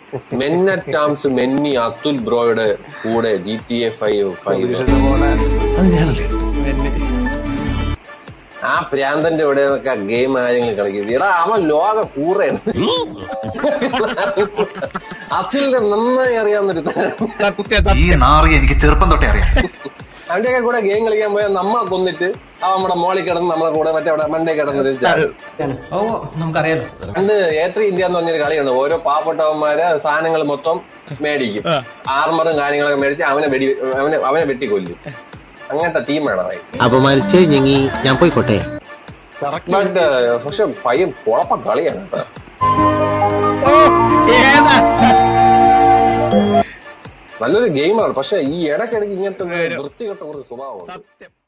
മെന്ന ടാംസ് മെന്നി അതുൽ ബ്രോയുടെ കൂടെ G T A five five പ്രതീക്ഷിച്ച പോലെ ആ പ്രാന്തന്റെ ഇവിടെ നിന്നൊക്കെ ഗെയിം കാര്യങ്ങൾ കളിക്കും എടാ അവൻ ലോക കൂറയാണ് അതിന്റെ നന്നായി അറിയാവുന്നൊരു തരം. ഈ നാറി എനിക്ക് ചെറുപ്പം തൊട്ടേ അറിയാം അവന്റെയൊക്കെ കൂടെ ഗെയിം കളിക്കാൻ പോയാൽ നമ്മളെ കൊന്നിട്ട് അവൻ നമ്മുടെ മോളിൽ കിടന്ന് നമ്മളെ കൂടെ മറ്റേ അവിടെ മണ്ടേ കിടന്നൊരു ഓ നമുക്കറിയാലോ പണ്ട് ഏത്രി ഇന്ത്യ എന്ന് പറഞ്ഞൊരു കളിയുണ്ട് ഓരോ പാവപ്പെട്ടവന്മാര് സാധനങ്ങൾ മൊത്തം മേടിക്കും ആർമറും കാര്യങ്ങളൊക്കെ മേടിച്ച് അവനെ വെടി അവനെ അവനെ വെട്ടിക്കൊല്ലും അങ്ങനത്തെ ടീമാണ് അവൻ അപമാനിച്ച് ഞങ്ങി ഞാൻ പോയിക്കോട്ടെ ബട്ട് പക്ഷെ പയ്യൻ കുഴപ്പ കളിയാണ് കേട്ടോ നല്ലൊരു ഗെയിമാണ് പക്ഷെ ഈ ഇടയ്ക്കിടയ്ക്ക് ഇങ്ങനത്തെ വൃത്തികെട്ട കുറച്ച് സ്വഭാവമുണ്ട്